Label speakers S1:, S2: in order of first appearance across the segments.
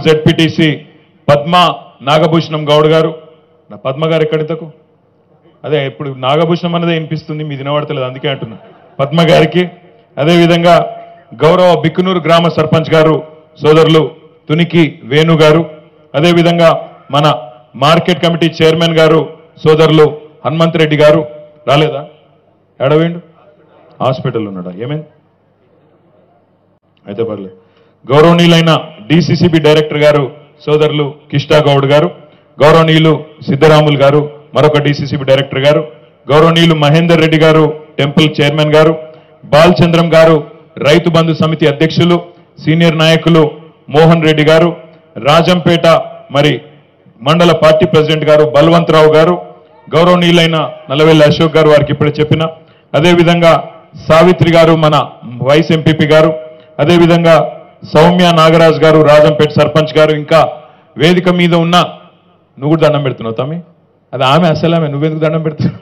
S1: ZPTC Padma Nagabhushanam Goud గారు నా పద్మ గారు ఎక్కడితకు అదే ఇప్పుడు నాగభూషణం అన్నదే వినిపిస్తుంది మీ వినబడతలేదు అందుకే అంటున్నా పద్మ గారికి అదేవిధంగా గౌరవ బిక్కునూరు గ్రామ సర్పంచ్ గారు సోదరులు తునికి వేణు గారు అదేవిధంగా మన మార్కెట్ కమిటీ చైర్మన్ గారు సోదరులు హనుమంత్ రెడ్డి గారు రాలేదా ఎడవేండు హాస్పిటల్ ఉన్నాడా ఏమైంది అయితే పర్లేదు గౌరవనీయులైన డిసిసిబి డైరెక్టర్ గారు సోదరులు కిష్టా గౌడ్ గారు గౌరవనీయులు సిద్ధరాములు గారు మరొక డిసిసిబి డైరెక్టర్ గారు గౌరవనీయులు మహేందర్ రెడ్డి గారు టెంపుల్ చైర్మన్ గారు బాలచంద్రం గారు రైతు బంధు సమితి అధ్యక్షులు సీనియర్ నాయకులు మోహన్ రెడ్డి గారు రాజంపేట మరి మండల పార్టీ ప్రెసిడెంట్ గారు బల్వంతరావు గారు గౌరవనీయులైన నల్లవెల్లి అశోక్ గారు వారికి ఇప్పుడే చెప్పిన అదేవిధంగా సావిత్రి గారు మన వైస్ ఎంపీపీ గారు అదేవిధంగా సౌమ్య నాగరాజ్ గారు రాజంపేట సర్పంచ్ గారు ఇంకా వేదిక మీద ఉన్న నువ్వు కూడా దండం పెడుతున్నావు తమ్మి అది ఆమె అసలు ఆమె నువ్వెందుకు దండం పెడుతున్నావు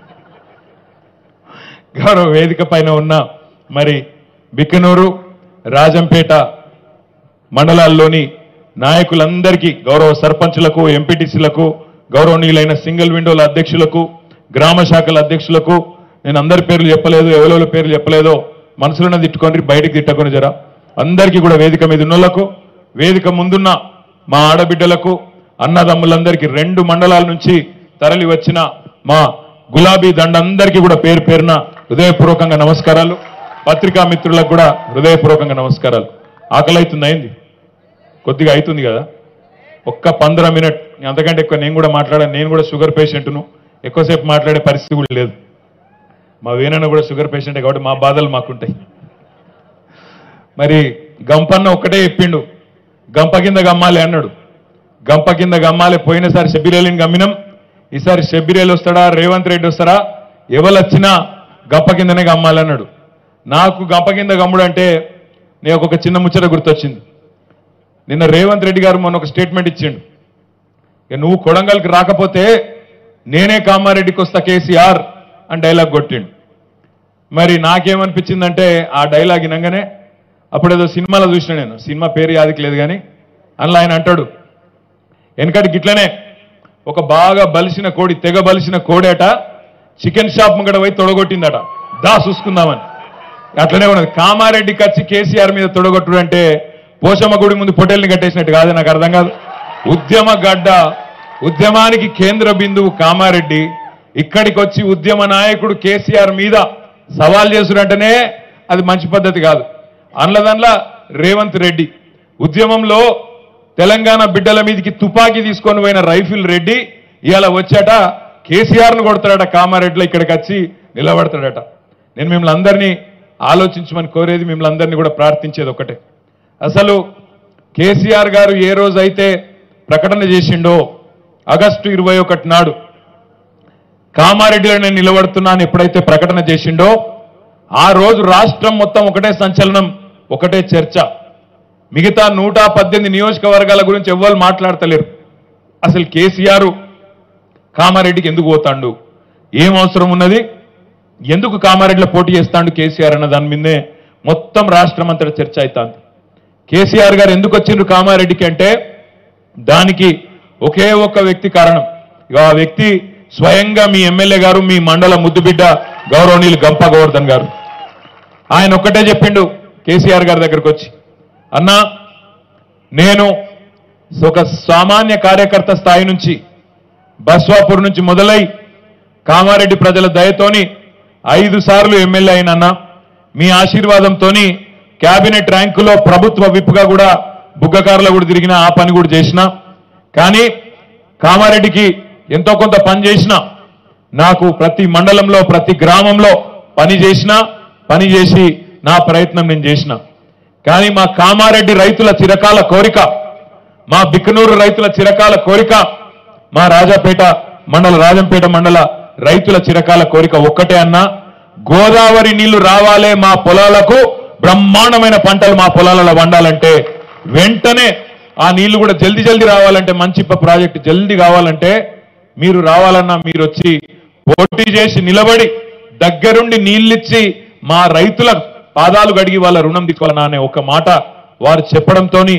S1: గౌరవ వేదిక పైన ఉన్న మరి బిక్కనూరు రాజంపేట మండలాల్లోని నాయకులందరికీ గౌరవ సర్పంచులకు ఎంపీటీసీలకు గౌరవనీయులైన సింగిల్ విండోల అధ్యక్షులకు గ్రామ శాఖల అధ్యక్షులకు నేను అందరి పేర్లు చెప్పలేదు ఎవరెవరి పేర్లు చెప్పలేదో మనసులోనే తిట్టుకొని బయటికి తిట్టకొని జరా అందరికీ కూడా వేదిక మీద ఉన్నోళ్లకు వేదిక ముందున్న మా ఆడబిడ్డలకు అన్నదమ్ములందరికీ రెండు మండలాల నుంచి తరలి వచ్చిన మా గులాబీ దండందరికీ కూడా పేరు పేరున హృదయపూర్వకంగా నమస్కారాలు పత్రికా మిత్రులకు కూడా హృదయపూర్వకంగా నమస్కారాలు ఆకలి అవుతుంది అయింది కొద్దిగా అవుతుంది కదా ఒక్క పంద్ర మినిట్ అంతకంటే ఎక్కువ నేను కూడా మాట్లాడాను నేను కూడా షుగర్ పేషెంట్ను ఎక్కువసేపు మాట్లాడే పరిస్థితి కూడా లేదు మా వేనన్న కూడా షుగర్ పేషెంటే కాబట్టి మా బాధలు మాకుంటాయి మరి గంపన్న ఒక్కటే చెప్పిండు గంప కింద గమ్మాలి అన్నాడు గంప కింద గమ్మాలి పోయినసారి షబ్బిరేలిని గమ్మినాం ఈసారి షబ్బిరేలు వస్తాడా రేవంత్ రెడ్డి వస్తారా ఎవరు వచ్చినా గంప కిందనే గమ్మాలి అన్నాడు నాకు గంప కింద గమ్ముడు అంటే నేను ఒక చిన్న ముచ్చట గుర్తొచ్చింది నిన్న రేవంత్ రెడ్డి గారు మొన్న ఒక స్టేట్మెంట్ ఇచ్చిండు ఇక నువ్వు కొడంగల్కి రాకపోతే నేనే కామారెడ్డికి వస్తా కేసీఆర్ అని డైలాగ్ కొట్టిండు మరి నాకేమనిపించిందంటే ఆ డైలాగ్ వినంగానే అప్పుడు ఏదో సినిమాలో చూసిన నేను సినిమా పేరు యాదికి లేదు కానీ అందులో ఆయన అంటాడు వెనకటి గిట్లనే ఒక బాగా బలిసిన కోడి తెగ బలిసిన కోడేట చికెన్ షాప్ ముంగడ పోయి తొడగొట్టిందట దా చూసుకుందామని అట్లనే ఉన్నది కామారెడ్డికి వచ్చి కేసీఆర్ మీద తొడగొట్టుడు అంటే పోషమ్మ గుడి ముందు పొటేల్ని కట్టేసినట్టు కాదు నాకు అర్థం కాదు ఉద్యమ గడ్డ ఉద్యమానికి కేంద్ర బిందువు కామారెడ్డి ఇక్కడికి వచ్చి ఉద్యమ నాయకుడు కేసీఆర్ మీద సవాల్ చేసుడంటేనే అది మంచి పద్ధతి కాదు అందులో రేవంత్ రెడ్డి ఉద్యమంలో తెలంగాణ బిడ్డల మీదకి తుపాకీ తీసుకొని పోయిన రైఫిల్ రెడ్డి ఇవాళ వచ్చాట కేసీఆర్ను కొడతాడట కామారెడ్డిలో ఇక్కడికి వచ్చి నిలబడతాడట నేను మిమ్మల్ని అందరినీ ఆలోచించమని కోరేది మిమ్మల్ని అందరినీ కూడా ప్రార్థించేది ఒకటే అసలు కేసీఆర్ గారు ఏ రోజైతే ప్రకటన చేసిండో ఆగస్టు ఇరవై ఒకటి నాడు కామారెడ్డిలో నేను నిలబడుతున్నాను ఎప్పుడైతే ప్రకటన చేసిండో ఆ రోజు రాష్ట్రం మొత్తం ఒకటే సంచలనం ఒకటే చర్చ మిగతా నూట పద్దెనిమిది నియోజకవర్గాల గురించి ఎవ్వరు మాట్లాడతలేరు అసలు కేసీఆర్ కామారెడ్డికి ఎందుకు పోతాండు ఏం అవసరం ఉన్నది ఎందుకు కామారెడ్డిలో పోటీ చేస్తాడు కేసీఆర్ అన్న దాని మీదే మొత్తం రాష్ట్రం అంతటా చర్చ అవుతుంది కేసీఆర్ గారు ఎందుకు వచ్చిండ్రు కామారెడ్డికి అంటే దానికి ఒకే ఒక్క వ్యక్తి కారణం ఇక ఆ వ్యక్తి స్వయంగా మీ ఎమ్మెల్యే గారు మీ మండల ముద్దుబిడ్డ గౌరవనీయులు గంప గోవర్ధన్ గారు ఆయన ఒక్కటే చెప్పిండు కేసీఆర్ గారి దగ్గరకు వచ్చి అన్నా నేను ఒక సామాన్య కార్యకర్త స్థాయి నుంచి బస్వాపూర్ నుంచి మొదలై కామారెడ్డి ప్రజల దయతోని ఐదు సార్లు ఎమ్మెల్యే అయినన్నా మీ ఆశీర్వాదంతోని కేబినెట్ ర్యాంకులో ప్రభుత్వ విప్గా కూడా బుగ్గకారులో కూడా తిరిగిన ఆ పని కూడా చేసిన కానీ కామారెడ్డికి ఎంతో కొంత పని చేసిన నాకు ప్రతి మండలంలో ప్రతి గ్రామంలో పని చేసిన పని చేసి నా ప్రయత్నం నేను చేసిన కానీ మా కామారెడ్డి రైతుల చిరకాల కోరిక మా బిక్కనూరు రైతుల చిరకాల కోరిక మా రాజాపేట మండల రాజంపేట మండల రైతుల చిరకాల కోరిక ఒక్కటే అన్నా గోదావరి నీళ్లు రావాలే మా పొలాలకు బ్రహ్మాండమైన పంటలు మా పొలాలలో వండాలంటే వెంటనే ఆ నీళ్లు కూడా జల్దీ జల్దీ రావాలంటే మంచిప్ప ప్రాజెక్టు జల్దీ కావాలంటే మీరు రావాలన్నా మీరు వచ్చి పోటీ చేసి నిలబడి దగ్గరుండి నీళ్ళిచ్చి మా రైతుల పాదాలు గడిగి వాళ్ళ రుణం తీసుకోవాలన్నా అనే ఒక మాట వారు చెప్పడంతోని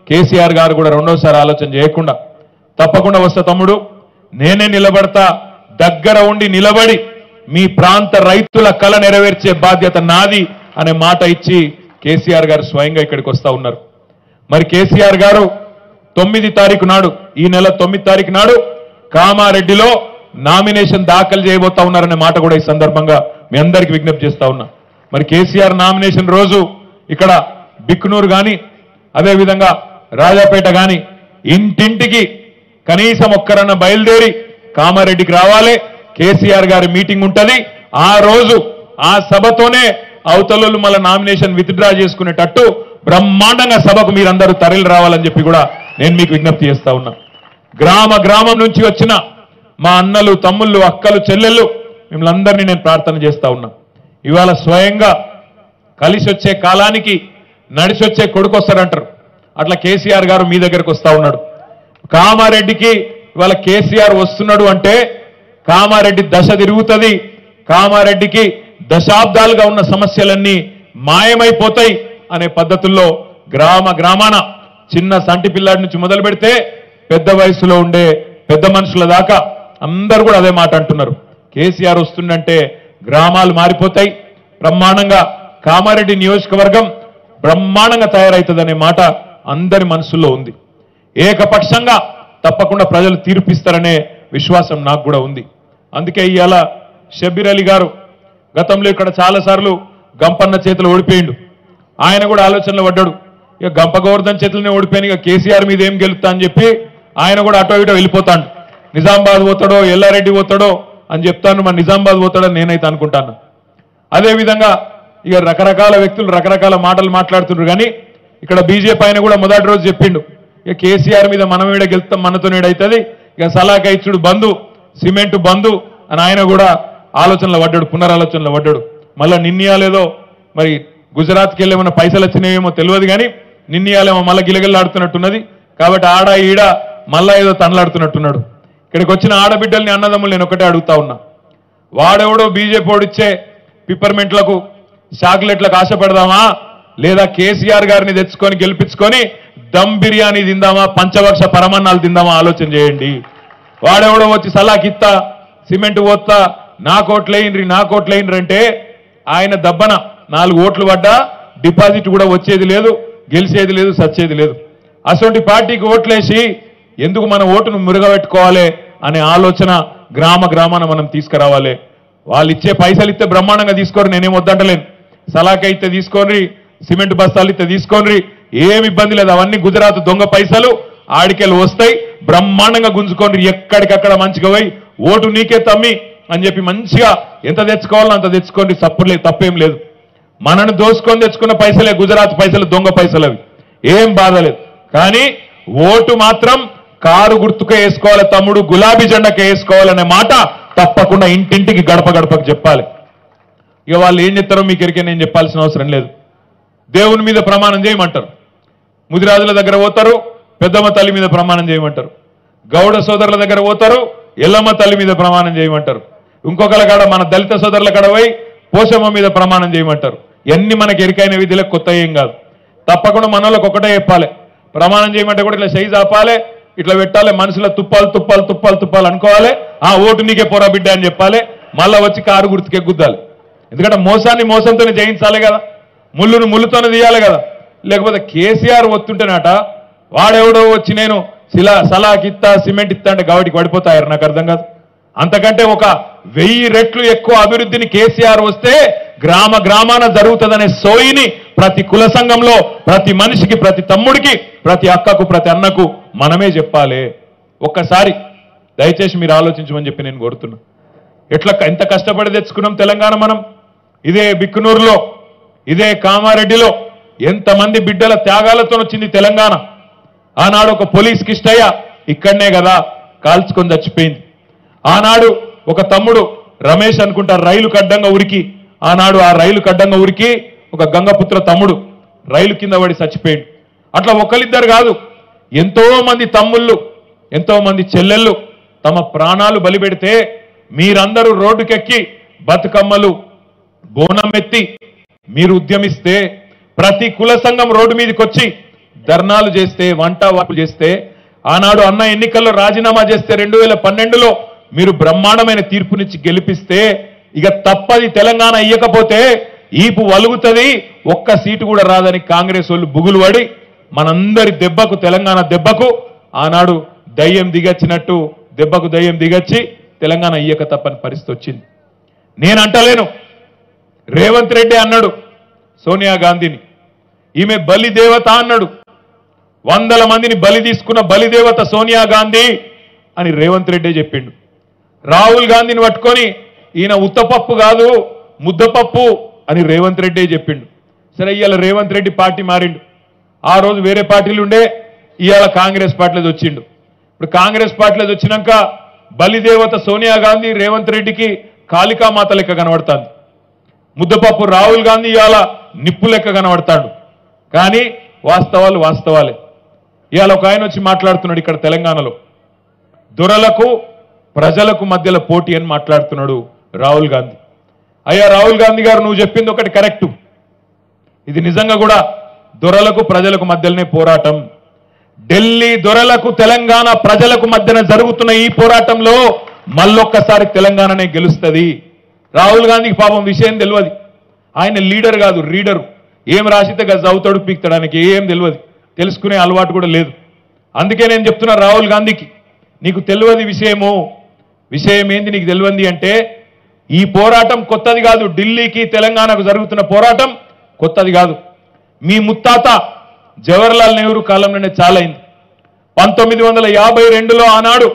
S1: కేసీఆర్ గారు కూడా రెండోసారి ఆలోచన చేయకుండా తప్పకుండా వస్తా తమ్ముడు నేనే నిలబడతా దగ్గర ఉండి నిలబడి మీ ప్రాంత రైతుల కళ నెరవేర్చే బాధ్యత నాది అనే మాట ఇచ్చి కేసీఆర్ గారు స్వయంగా ఇక్కడికి వస్తా ఉన్నారు మరి కేసీఆర్ గారు తొమ్మిది తారీఖు నాడు ఈ నెల తొమ్మిది తారీఖు నాడు కామారెడ్డిలో నామినేషన్ దాఖలు చేయబోతా ఉన్నారనే మాట కూడా ఈ సందర్భంగా మీ అందరికి విజ్ఞప్తి చేస్తా ఉన్నా మరి కేసీఆర్ నామినేషన్ రోజు ఇక్కడ బిక్నూరు గాని అదేవిధంగా రాజాపేట గాని ఇంటింటికి కనీసం ఒక్కరన్న బయలుదేరి కామారెడ్డికి రావాలి కేసీఆర్ గారి మీటింగ్ ఉంటది ఆ రోజు ఆ సభతోనే అవతలలు మళ్ళీ నామినేషన్ విత్డ్రా చేసుకునేటట్టు బ్రహ్మాండంగా సభకు మీరందరూ తరలి రావాలని చెప్పి కూడా నేను మీకు విజ్ఞప్తి చేస్తా ఉన్నా గ్రామ గ్రామం నుంచి వచ్చిన మా అన్నలు తమ్ముళ్ళు అక్కలు చెల్లెళ్ళు మిమ్మల్ని అందరినీ నేను ప్రార్థన చేస్తా ఉన్నా ఇవాళ స్వయంగా కలిసి వచ్చే కాలానికి నడిచి వచ్చే కొడుకు వస్తారంటారు అట్లా కేసీఆర్ గారు మీ దగ్గరకు వస్తా ఉన్నాడు కామారెడ్డికి ఇవాళ కేసీఆర్ వస్తున్నాడు అంటే కామారెడ్డి దశ తిరుగుతుంది కామారెడ్డికి దశాబ్దాలుగా ఉన్న సమస్యలన్నీ మాయమైపోతాయి అనే పద్ధతుల్లో గ్రామ గ్రామాన చిన్న సంటి పిల్లాడి నుంచి మొదలు పెడితే పెద్ద వయసులో ఉండే పెద్ద మనుషుల దాకా అందరూ కూడా అదే మాట అంటున్నారు కేసీఆర్ వస్తుండంటే గ్రామాలు మారిపోతాయి బ్రహ్మాండంగా కామారెడ్డి నియోజకవర్గం బ్రహ్మాండంగా తయారవుతుందనే మాట అందరి మనసుల్లో ఉంది ఏకపక్షంగా తప్పకుండా ప్రజలు తీర్పిస్తారనే విశ్వాసం నాకు కూడా ఉంది అందుకే ఇవాళ షబ్బీర్ అలీ గారు గతంలో ఇక్కడ చాలాసార్లు గంపన్న చేతులు ఓడిపోయిండు ఆయన కూడా ఆలోచనలో పడ్డాడు ఇక గంప గోవర్ధన్ చేతులనే ఓడిపోయిన ఇక కేసీఆర్ మీద ఏం గెలుస్తా అని చెప్పి ఆయన కూడా అటో ఇటో వెళ్ళిపోతాడు నిజామాబాద్ పోతాడో ఎల్లారెడ్డి పోతాడో అని చెప్తాను మన నిజామాబాద్ పోతాడని నేనైతే అనుకుంటాను అదేవిధంగా ఇక రకరకాల వ్యక్తులు రకరకాల మాటలు మాట్లాడుతున్నారు కానీ ఇక్కడ బీజేపీ ఆయన కూడా మొదటి రోజు చెప్పిండు ఇక కేసీఆర్ మీద మనం ఈడ గెలుస్తాం మనతో అవుతుంది ఇక సలాకా ఇచ్చుడు బంధు సిమెంట్ బంధు అని ఆయన కూడా ఆలోచనలో పడ్డాడు పునరాలోచనలో పడ్డాడు మళ్ళా నిన్నయాలేదో మరి గుజరాత్కి వెళ్ళి ఏమైనా పైసలు వచ్చినాయేమో తెలియదు కానీ నిన్నయాలేమో మళ్ళీ గిలగిల్లాడుతున్నట్టున్నది కాబట్టి ఆడ ఈడ మళ్ళా ఏదో తనలాడుతున్నట్టున్నాడు ఇక్కడికి వచ్చిన ఆడబిడ్డల్ని అన్నదమ్ములు నేను ఒకటే అడుగుతా ఉన్నా వాడెవడో బీజేపీ ఓడిచ్చే పిప్పర్మెంట్లకు చాక్లెట్లకు ఆశ పెడదామా లేదా కేసీఆర్ గారిని తెచ్చుకొని గెలిపించుకొని దమ్ బిర్యానీ తిందామా పంచవర్ష పరమన్నాలు తిందామా ఆలోచన చేయండి వాడెవడో వచ్చి సలాకిత్తా సిమెంట్ పోత్తా నా కోట్లేయినరి నా కోట్లేయినరి అంటే ఆయన దబ్బన నాలుగు ఓట్లు పడ్డా డిపాజిట్ కూడా వచ్చేది లేదు గెలిచేది లేదు సచ్చేది లేదు అటువంటి పార్టీకి ఓట్లేసి ఎందుకు మన ఓటును మురుగబెట్టుకోవాలి అనే ఆలోచన గ్రామ గ్రామాన మనం తీసుకురావాలి వాళ్ళు ఇచ్చే పైసలు ఇస్తే బ్రహ్మాండంగా తీసుకోరు నేనేం వద్దంటలేను సలాక ఇస్తే తీసుకోండి సిమెంట్ బస్తాలు ఇస్తే తీసుకోండి ఏమి ఇబ్బంది లేదు అవన్నీ గుజరాత్ దొంగ పైసలు ఆడికెళ్ళి వస్తాయి బ్రహ్మాండంగా గుంజుకోండి ఎక్కడికక్కడ మంచిగా పోయి ఓటు నీకే తమ్మి అని చెప్పి మంచిగా ఎంత తెచ్చుకోవాలో అంత తెచ్చుకోండి తప్పులే తప్పేం లేదు మనను దోసుకొని తెచ్చుకున్న పైసలే గుజరాత్ పైసలు దొంగ పైసలు అవి ఏం బాధ లేదు కానీ ఓటు మాత్రం కారు గుర్తుకే వేసుకోవాలి తమ్ముడు గులాబీ జెండాకే వేసుకోవాలనే మాట తప్పకుండా ఇంటింటికి గడప గడపకు చెప్పాలి ఇక వాళ్ళు ఏం చెప్తారో మీకు ఎరికే నేను చెప్పాల్సిన అవసరం లేదు దేవుని మీద ప్రమాణం చేయమంటారు ముదిరాజుల దగ్గర పోతారు పెద్దమ్మ తల్లి మీద ప్రమాణం చేయమంటారు గౌడ సోదరుల దగ్గర పోతారు ఎల్లమ్మ తల్లి మీద ప్రమాణం చేయమంటారు ఇంకొకళ్ళ కాడ మన దళిత సోదరుల కాడ పోయి పోషమ్మ మీద ప్రమాణం చేయమంటారు ఎన్ని మనకి ఎరికైన విధులకు కొత్త ఏం కాదు తప్పకుండా మనోళ్ళకి ఒకటే చెప్పాలి ప్రమాణం చేయమంటే కూడా ఇట్లా సైజు ఆపాలి ఇట్లా పెట్టాలి మనుషుల తుప్పాలు తుప్పాలు తుప్పాలు తుప్పాలు అనుకోవాలి ఆ ఓటు నీకే పోరా బిడ్డ అని చెప్పాలి మళ్ళా వచ్చి కారు గుర్తుకే గుద్దాలి ఎందుకంటే మోసాన్ని మోసంతోనే జయించాలి కదా ముళ్ళును ముళ్ళుతోనే తీయాలి కదా లేకపోతే కేసీఆర్ వస్తుంటేనట వాడెవడో వచ్చి నేను శిలా సలాకి ఇత్తా సిమెంట్ ఇత్తా అంటే గవాడికి పడిపోతాయారు నాకు అర్థం కాదు అంతకంటే ఒక వెయ్యి రెట్లు ఎక్కువ అభివృద్ధిని కేసీఆర్ వస్తే గ్రామ గ్రామాన జరుగుతుందనే సోయిని ప్రతి కుల సంఘంలో ప్రతి మనిషికి ప్రతి తమ్ముడికి ప్రతి అక్కకు ప్రతి అన్నకు మనమే చెప్పాలి ఒక్కసారి దయచేసి మీరు ఆలోచించమని చెప్పి నేను కోరుతున్నా ఎట్లా ఎంత కష్టపడి తెచ్చుకున్నాం తెలంగాణ మనం ఇదే బిక్కునూరులో ఇదే కామారెడ్డిలో ఎంతమంది బిడ్డల త్యాగాలతో వచ్చింది తెలంగాణ ఆనాడు ఒక పోలీస్ కిష్టయ్య ఇక్కడనే కదా కాల్చుకొని చచ్చిపోయింది ఆనాడు ఒక తమ్ముడు రమేష్ అనుకుంటా రైలు కడ్డంగా ఉరికి ఆనాడు ఆ రైలు కడ్డంగా ఉరికి ఒక గంగపుత్ర తమ్ముడు రైలు కింద పడి చచ్చిపోయింది అట్లా ఒకరిద్దరు కాదు ఎంతో మంది తమ్ముళ్ళు ఎంతో మంది చెల్లెళ్ళు తమ ప్రాణాలు బలిపెడితే మీరందరూ రోడ్డుకెక్కి బతుకమ్మలు బోనం ఎత్తి మీరు ఉద్యమిస్తే ప్రతి కుల సంఘం రోడ్డు మీదకి వచ్చి ధర్నాలు చేస్తే వంట వాపులు చేస్తే ఆనాడు అన్న ఎన్నికల్లో రాజీనామా చేస్తే రెండు వేల పన్నెండులో మీరు బ్రహ్మాండమైన తీర్పునిచ్చి గెలిపిస్తే ఇక తప్పది తెలంగాణ ఇయ్యకపోతే ఈపు వలుగుతుంది ఒక్క సీటు కూడా రాదని కాంగ్రెస్ వాళ్ళు బుగులు పడి మనందరి దెబ్బకు తెలంగాణ దెబ్బకు ఆనాడు దయ్యం దిగచ్చినట్టు దెబ్బకు దయ్యం దిగచ్చి తెలంగాణ ఇయ్యక తప్పని పరిస్థితి వచ్చింది నేను అంటలేను రేవంత్ రెడ్డి అన్నాడు సోనియా గాంధీని ఈమె బలి దేవత అన్నాడు వందల మందిని బలి తీసుకున్న బలిదేవత సోనియా గాంధీ అని రేవంత్ రెడ్డి చెప్పిండు రాహుల్ గాంధీని పట్టుకొని ఈయన ఉత్తపప్పు కాదు ముద్దపప్పు అని రేవంత్ రెడ్డి చెప్పిండు సరే ఇవాళ రేవంత్ రెడ్డి పార్టీ మారిండు ఆ రోజు వేరే పార్టీలు ఉండే ఇవాళ కాంగ్రెస్ పార్టీలో వచ్చిండు ఇప్పుడు కాంగ్రెస్ పార్టీలో వచ్చినాక బలిదేవత సోనియా గాంధీ రేవంత్ రెడ్డికి కాళికామాత లెక్క కనబడుతుంది ముద్దపప్పు రాహుల్ గాంధీ ఇవాళ నిప్పు లెక్క కనబడతాడు కానీ వాస్తవాలు వాస్తవాలే ఇవాళ ఒక ఆయన వచ్చి మాట్లాడుతున్నాడు ఇక్కడ తెలంగాణలో దొరలకు ప్రజలకు మధ్యలో పోటీ అని మాట్లాడుతున్నాడు రాహుల్ గాంధీ అయ్యా రాహుల్ గాంధీ గారు నువ్వు చెప్పింది ఒకటి కరెక్టు ఇది నిజంగా కూడా దొరలకు ప్రజలకు మధ్యలోనే పోరాటం ఢిల్లీ దొరలకు తెలంగాణ ప్రజలకు మధ్యన జరుగుతున్న ఈ పోరాటంలో మళ్ళొక్కసారి తెలంగాణనే గెలుస్తుంది రాహుల్ గాంధీకి పాపం విషయం తెలియదు ఆయన లీడర్ కాదు రీడరు ఏం రాసితే గజ అవుతాడు పీక్తాడానికి ఏం తెలియదు తెలుసుకునే అలవాటు కూడా లేదు అందుకే నేను చెప్తున్నా రాహుల్ గాంధీకి నీకు తెలియదు విషయము విషయం ఏంది నీకు తెలియంది అంటే ఈ పోరాటం కొత్తది కాదు ఢిల్లీకి తెలంగాణకు జరుగుతున్న పోరాటం కొత్తది కాదు మీ ముత్తాత జవహర్లాల్ నెహ్రూ కాలంలోనే చాలైంది పంతొమ్మిది వందల యాభై రెండులో ఆనాడు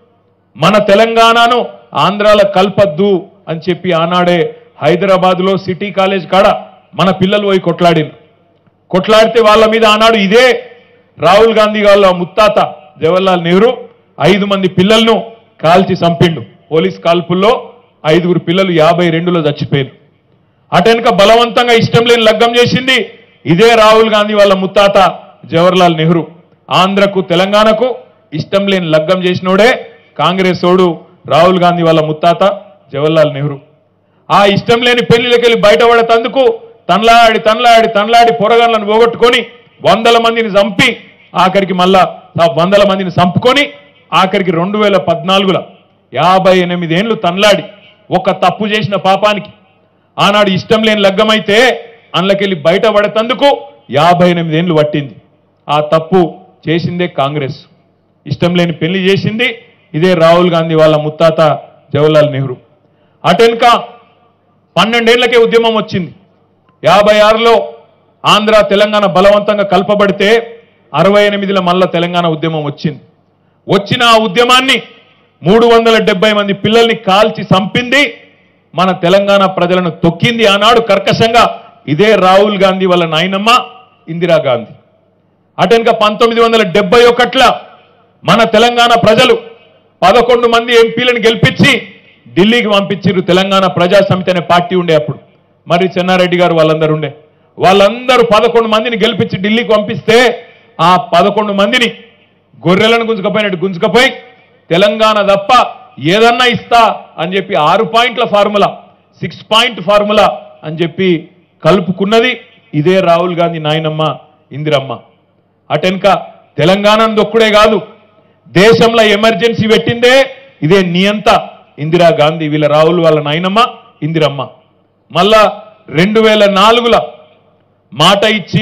S1: మన తెలంగాణను ఆంధ్రాల కల్పద్దు అని చెప్పి ఆనాడే హైదరాబాద్లో సిటీ కాలేజ్ కాడ మన పిల్లలు పోయి కొట్లాడిన కొట్లాడితే వాళ్ళ మీద ఆనాడు ఇదే రాహుల్ గాంధీ వాళ్ళ ముత్తాత జవహర్లాల్ నెహ్రూ ఐదు మంది పిల్లలను కాల్చి చంపిండు పోలీస్ కాల్పుల్లో ఐదుగురు పిల్లలు యాభై రెండులో చచ్చిపోయారు అటెనక బలవంతంగా ఇష్టం లేని లగ్గం చేసింది ఇదే రాహుల్ గాంధీ వాళ్ళ ముత్తాత జవహర్లాల్ నెహ్రూ ఆంధ్రకు తెలంగాణకు ఇష్టం లేని లగ్గం చేసినోడే కాంగ్రెస్ ఓడు రాహుల్ గాంధీ వాళ్ళ ముత్తాత జవహర్లాల్ నెహ్రూ ఆ ఇష్టం లేని పెళ్లికి వెళ్ళి బయటపడతందుకు తనలాడి తనలాడి తనలాడి పొరగాళ్ళను పోగొట్టుకొని వందల మందిని చంపి ఆఖరికి మళ్ళా ఆ వందల మందిని చంపుకొని ఆఖరికి రెండు వేల పద్నాలుగులో యాభై ఎనిమిదేండ్లు తనలాడి ఒక తప్పు చేసిన పాపానికి ఆనాడు ఇష్టం లేని లగ్గమైతే అందులోకెళ్ళి బయటపడతందుకు యాభై ఎనిమిదేండ్లు పట్టింది ఆ తప్పు చేసిందే కాంగ్రెస్ ఇష్టం లేని పెళ్లి చేసింది ఇదే రాహుల్ గాంధీ వాళ్ళ ముత్తాత జవహర్లాల్ నెహ్రూ అటెనక పన్నెండేళ్లకే ఉద్యమం వచ్చింది యాభై ఆరులో ఆంధ్ర తెలంగాణ బలవంతంగా కలపబడితే అరవై ఎనిమిదిలో మళ్ళా తెలంగాణ ఉద్యమం వచ్చింది వచ్చిన ఆ ఉద్యమాన్ని మూడు వందల డెబ్బై మంది పిల్లల్ని కాల్చి చంపింది మన తెలంగాణ ప్రజలను తొక్కింది ఆనాడు కర్కశంగా ఇదే రాహుల్ గాంధీ వాళ్ళ నాయనమ్మ ఇందిరాగాంధీ అటెనక పంతొమ్మిది వందల డెబ్బై ఒకట్ల మన తెలంగాణ ప్రజలు పదకొండు మంది ఎంపీలను గెలిపించి ఢిల్లీకి పంపించారు తెలంగాణ ప్రజా సమితి అనే పార్టీ ఉండే అప్పుడు మరి చెన్నారెడ్డి గారు వాళ్ళందరూ ఉండే వాళ్ళందరూ పదకొండు మందిని గెలిపించి ఢిల్లీకి పంపిస్తే ఆ పదకొండు మందిని గొర్రెలను గుంజుకపోయినట్టు గుంజుకపోయి తెలంగాణ తప్ప ఏదన్నా ఇస్తా అని చెప్పి ఆరు పాయింట్ల ఫార్ములా సిక్స్ పాయింట్ ఫార్ములా అని చెప్పి కలుపుకున్నది ఇదే రాహుల్ గాంధీ నాయనమ్మ ఇందిరమ్మ అటెనక తెలంగాణ దొక్కుడే కాదు దేశంలో ఎమర్జెన్సీ పెట్టిందే ఇదే నియంత ఇందిరా గాంధీ వీళ్ళ రాహుల్ వాళ్ళ నాయనమ్మ ఇందిరమ్మ మళ్ళా రెండు వేల నాలుగులో మాట ఇచ్చి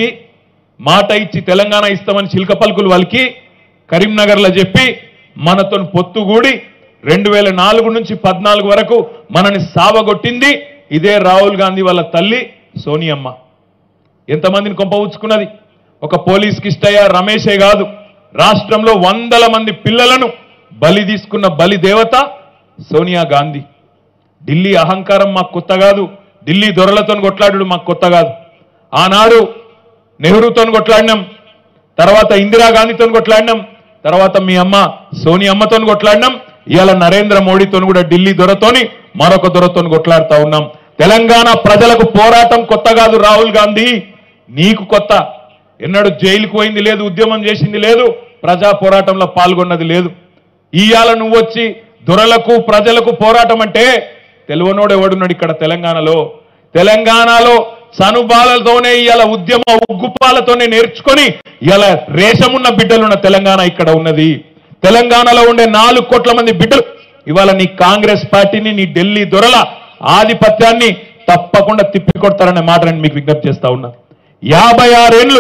S1: మాట ఇచ్చి తెలంగాణ ఇస్తామని చిలక పలుకులు వాళ్ళకి కరీంనగర్లో చెప్పి మనతో పొత్తుగూడి రెండు వేల నాలుగు నుంచి పద్నాలుగు వరకు మనని సావగొట్టింది ఇదే రాహుల్ గాంధీ వాళ్ళ తల్లి సోనియమ్మ ఎంతమందిని కొంపవుచ్చుకున్నది ఒక పోలీస్ కిష్టయ్య రమేషే కాదు రాష్ట్రంలో వందల మంది పిల్లలను బలి తీసుకున్న బలి దేవత సోనియా గాంధీ ఢిల్లీ అహంకారం మాకు కొత్త కాదు ఢిల్లీ దొరలతో కొట్లాడు మాకు కొత్త కాదు ఆనాడు నెహ్రూతో కొట్లాడినాం తర్వాత ఇందిరాగాంధీతో కొట్లాడినాం తర్వాత మీ అమ్మ సోనియా అమ్మతో కొట్లాడినాం ఇవాళ నరేంద్ర మోడీతో కూడా ఢిల్లీ దొరతోని మరొక దొరతో కొట్లాడుతా ఉన్నాం తెలంగాణ ప్రజలకు పోరాటం కొత్త కాదు రాహుల్ గాంధీ నీకు కొత్త ఎన్నడూ జైలుకు పోయింది లేదు ఉద్యమం చేసింది లేదు ప్రజా పోరాటంలో పాల్గొన్నది లేదు ఇవాళ నువ్వు వచ్చి దొరలకు ప్రజలకు పోరాటం అంటే తెలివనోడు ఎవడున్నాడు ఇక్కడ తెలంగాణలో తెలంగాణలో సనుబాలతోనే ఇవాళ ఉద్యమ ఉగ్గుపాలతోనే నేర్చుకొని ఇలా రేషమున్న బిడ్డలున్న తెలంగాణ ఇక్కడ ఉన్నది తెలంగాణలో ఉండే నాలుగు కోట్ల మంది బిడ్డలు ఇవాళ నీ కాంగ్రెస్ పార్టీని నీ ఢిల్లీ దొరల ఆధిపత్యాన్ని తప్పకుండా తిప్పికొడతారనే మాట నేను మీకు విజ్ఞప్తి చేస్తా ఉన్నా యాభై ఆరేళ్లు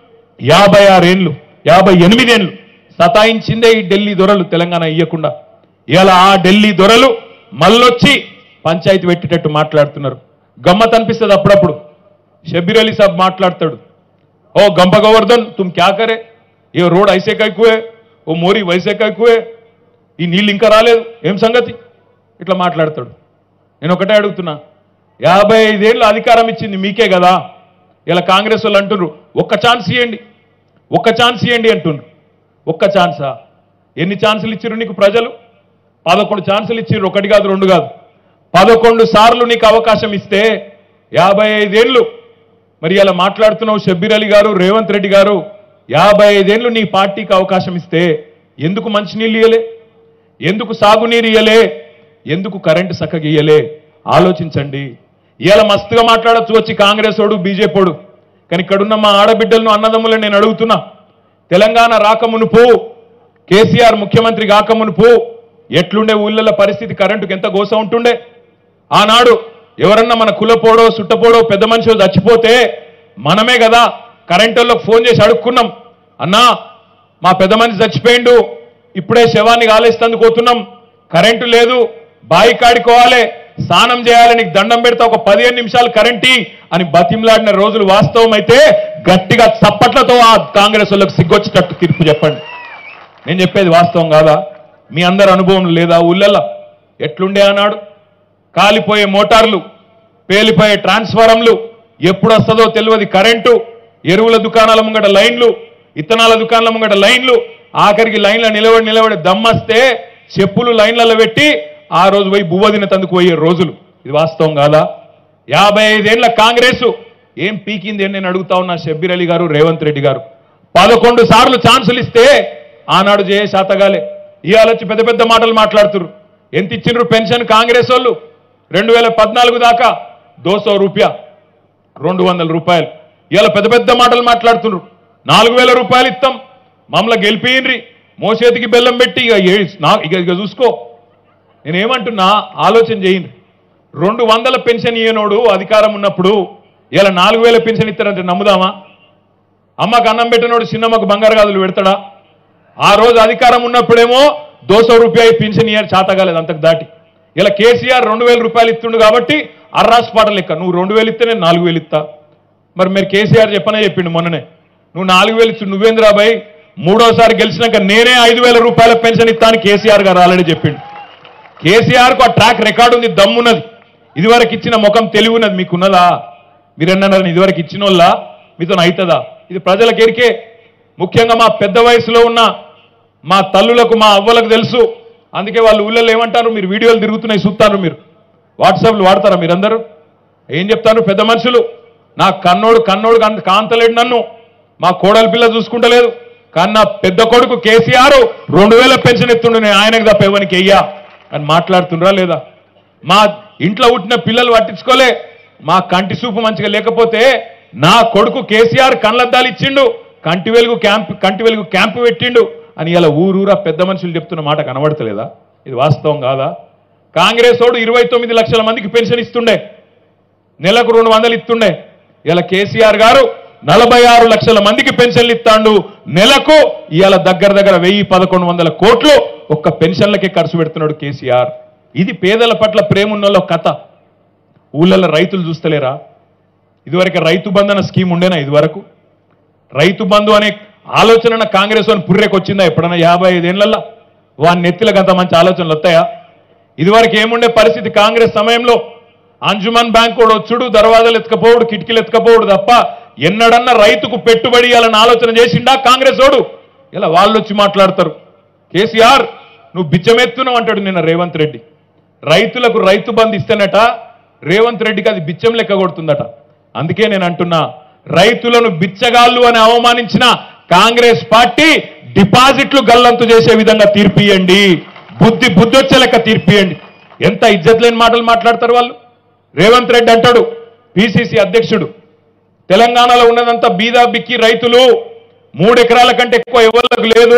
S1: యాభై ఆరేళ్లు యాభై ఎనిమిదేళ్లు సతాయించిందే ఈ ఢిల్లీ దొరలు తెలంగాణ ఇయ్యకుండా ఇలా ఆ ఢిల్లీ దొరలు మళ్ళొచ్చి పంచాయతీ పెట్టేటట్టు మాట్లాడుతున్నారు గమ్మత్ అనిపిస్తుంది అప్పుడప్పుడు షబీర్ అలీ సాబ్ మాట్లాడతాడు ఓ గంప గోవర్ధన్ తుమ్ క్యా కరే ఏ రోడ్ ఐసే కైకువే ఓ మోరీ వైసే కైకువే ఈ నీళ్ళు ఇంకా రాలేదు ఏం సంగతి ఇట్లా మాట్లాడతాడు నేను ఒకటే అడుగుతున్నా యాభై ఐదేళ్ళు అధికారం ఇచ్చింది మీకే కదా ఇలా కాంగ్రెస్ వాళ్ళు అంటున్నారు ఒక్క ఛాన్స్ ఇవ్వండి ఒక్క ఛాన్స్ ఇవ్వండి అంటున్నారు ఒక్క ఛాన్సా ఎన్ని ఛాన్సులు ఇచ్చిర్రు నీకు ప్రజలు పదకొండు ఛాన్సులు ఇచ్చిర్రు ఒకటి కాదు రెండు కాదు పదకొండు సార్లు నీకు అవకాశం ఇస్తే యాభై ఐదేళ్ళు మరి ఇలా మాట్లాడుతున్నావు షబ్బీర్ అలీ గారు రేవంత్ రెడ్డి గారు యాభై ఐదేళ్ళు నీ పార్టీకి అవకాశం ఇస్తే ఎందుకు మంచినీళ్ళు ఇయ్యలే ఎందుకు సాగునీరు ఇయ్యలే ఎందుకు కరెంటు చక్కగా ఇయ్యలే ఆలోచించండి ఇవాళ మస్తుగా మాట్లాడొచ్చు వచ్చి కాంగ్రెస్ వాడు బీజేపీడు కానీ ఇక్కడున్న మా ఆడబిడ్డలను అన్నదమ్ములను నేను అడుగుతున్నా తెలంగాణ రాకమునుపు కేసీఆర్ ముఖ్యమంత్రి కాకమునుపు ఎట్లుండే ఊళ్ళల పరిస్థితి కరెంటుకి ఎంత గోస ఉంటుండే ఆనాడు ఎవరన్నా మన కులపోడో సుట్టపోడో పెద్ద మనిషి చచ్చిపోతే మనమే కదా కరెంటు వాళ్ళకి ఫోన్ చేసి అడుక్కున్నాం అన్నా మా పెద్ద మనిషి చచ్చిపోయిండు ఇప్పుడే శవాన్ని కాలేస్తందుకు పోతున్నాం కరెంటు లేదు బాయి కాడుకోవాలి స్నానం చేయాలి నీకు దండం పెడితే ఒక పదిహేను నిమిషాలు కరెంటీ అని బతిమలాడిన రోజులు వాస్తవం అయితే గట్టిగా చప్పట్లతో ఆ కాంగ్రెస్ వాళ్ళకి సిగ్గొచ్చేటట్టు తీర్పు చెప్పండి నేను చెప్పేది వాస్తవం కాదా మీ అందరి అనుభవం లేదా ఊళ్ళల్లో ఎట్లుండే అన్నాడు కాలిపోయే మోటార్లు పేలిపోయే ట్రాన్స్ఫారంలు ఎప్పుడు వస్తుందో తెలియదు కరెంటు ఎరువుల దుకాణాల ముంగట లైన్లు ఇత్తనాల దుకాణాల ముంగట లైన్లు ఆఖరికి లైన్ల నిలబడి నిలబడి దమ్మస్తే చెప్పులు లైన్లలో పెట్టి ఆ రోజు పోయి బువ్వ తినతందుకు పోయే రోజులు ఇది వాస్తవం కాదా యాభై ఐదేళ్ల కాంగ్రెస్ ఏం పీకింది అని నేను అడుగుతా ఉన్నా షబ్బీర్ అలీ గారు రేవంత్ రెడ్డి గారు పదకొండు సార్లు ఛాన్సులు ఇస్తే ఆనాడు జయ శాతగాలే ఇవాళ వచ్చి పెద్ద పెద్ద మాటలు మాట్లాడుతున్నారు ఎంత ఇచ్చిండ్రు పెన్షన్ కాంగ్రెస్ వాళ్ళు రెండు వేల పద్నాలుగు దాకా దోసో రూపాయ రెండు వందల రూపాయలు ఇవాళ పెద్ద పెద్ద మాటలు మాట్లాడుతున్నారు నాలుగు వేల రూపాయలు ఇస్తాం మమ్మల్ని గెలిపియండ్రి మోసేతికి బెల్లం పెట్టి ఇక ఏ- నా- ఇక ఇక చూసుకో నేనేమంటున్నా ఆలోచన చేయండి రెండు వందల పెన్షన్ ఇయ్యనోడు అధికారం ఉన్నప్పుడు ఇలా నాలుగు వేల పెన్షన్ ఇస్తారంటే నమ్ముదామా అమ్మకు అన్నం పెట్టినోడు చిన్నమ్మకు బంగారు గాజులు పెడతాడా ఆ రోజు అధికారం ఉన్నప్పుడేమో దోసో రూపాయి పెన్షన్ ఇయ్యారు చాతగాలేదు అంతకు దాటి ఇలా కేసీఆర్ రెండు వేల రూపాయలు ఇస్తుండు కాబట్టి అర్రాస్ పాట లెక్క నువ్వు రెండు వేలు ఇస్తే నేను నాలుగు వేలు ఇస్తా మరి మీరు కేసీఆర్ చెప్పనే చెప్పిండు మొన్ననే నువ్వు నాలుగు వేలు ఇచ్చు నువ్వేంద్రాబాయ్ మూడోసారి గెలిచినాక నేనే ఐదు వేల రూపాయల పెన్షన్ ఇస్తాను కేసీఆర్ గారు ఆల్రెడీ చెప్పిండు కేసీఆర్ కు ఆ ట్రాక్ రికార్డు ఉంది దమ్మున్నది ఇదివరకు ఇచ్చిన ముఖం తెలివి ఉన్నది మీకున్నదా మీరన్నారు ఇదివరకు ఇచ్చిన వాళ్ళ మీతో అవుతుందా ఇది ప్రజలకు ఎరికే ముఖ్యంగా మా పెద్ద వయసులో ఉన్న మా తల్లులకు మా అవ్వలకు తెలుసు అందుకే వాళ్ళు ఊళ్ళో ఏమంటారు మీరు వీడియోలు తిరుగుతున్నాయి చూస్తారు మీరు వాట్సాప్లు వాడతారా మీరందరూ ఏం చెప్తారు పెద్ద మనుషులు నా కన్నోడు కన్నోడు కాన్- కాంతలేడు నన్ను మా కోడలి పిల్ల చూసుకుంటలేదు కానీ నా పెద్ద కొడుకు కేసీఆర్ రెండు వేల పెన్షన్ ఎత్తుండు నేను ఆయనకు తప్ప ఎవరికి వెయ్యా అని మాట్లాడుతుండ్రా లేదా మా ఇంట్లో పుట్టిన పిల్లలు పట్టించుకోలే మా కంటి చూపు మంచిగా లేకపోతే నా కొడుకు కేసీఆర్ కళ్ళద్దాలు ఇచ్చిండు కంటి వెలుగు క్యాంప్ కంటి వెలుగు క్యాంపు పెట్టిండు అని ఇలా ఊరూరా పెద్ద మనుషులు చెప్తున్న మాట కనబడతలేదా ఇది వాస్తవం కాదా కాంగ్రెస్ వాడు ఇరవై తొమ్మిది లక్షల మందికి పెన్షన్ ఇస్తుండే నెలకు రెండు వందలు ఇస్తుండే ఇలా కేసీఆర్ గారు నలభై ఆరు లక్షల మందికి పెన్షన్లు ఇస్తాండు నెలకు ఇవాళ దగ్గర దగ్గర వెయ్యి పదకొండు వందల కోట్లు ఒక్క పెన్షన్లకే ఖర్చు పెడుతున్నాడు కేసీఆర్ ఇది పేదల పట్ల ప్రేమ ఉన్నోళ్ళ కథ ఊళ్ళల్లో రైతులు చూస్తలేరా ఇదివరకు రైతు బంధన స్కీమ్ ఉండేనా ఇదివరకు రైతు బంధు అనే ఆలోచన కాంగ్రెస్ అని పుర్రెకి వచ్చిందా ఎప్పుడన్నా యాభై ఐదేళ్లలో వాని నెత్తిలకు అంత మంచి ఆలోచనలు వస్తాయా ఇదివరకు ఏముండే పరిస్థితి కాంగ్రెస్ సమయంలో అంజుమన్ బ్యాంక్ కూడా వచ్చుడు దర్వాజాలు ఎత్తుకపోవుడు కిటికీలు ఎత్తుకపోవుడు తప్ప ఎన్నడన్నా రైతుకు పెట్టుబడి ఇవ్వాలని ఆలోచన చేసిండా కాంగ్రెస్ ఓడు ఇలా వాళ్ళు వచ్చి మాట్లాడతారు కేసీఆర్ నువ్వు బిచ్చమెత్తున్నావు అంటాడు నిన్న రేవంత్ రెడ్డి రైతులకు రైతు బంధు ఇస్తేనట రేవంత్ రెడ్డికి అది బిచ్చం లెక్క కొడుతుందట అందుకే నేను అంటున్నా రైతులను బిచ్చగాళ్ళు అని అవమానించిన కాంగ్రెస్ పార్టీ డిపాజిట్లు గల్లంతు చేసే విధంగా తీర్పియండి బుద్ధి బుద్ధి వచ్చే లెక్క తీర్పియండి ఎంత ఇజ్జత్ లేని మాటలు మాట్లాడతారు వాళ్ళు రేవంత్ రెడ్డి అంటాడు పిసిసి అధ్యక్షుడు తెలంగాణలో ఉన్నదంతా బీదా బిక్కి రైతులు మూడు ఎకరాల కంటే ఎక్కువ ఎవరికి లేదు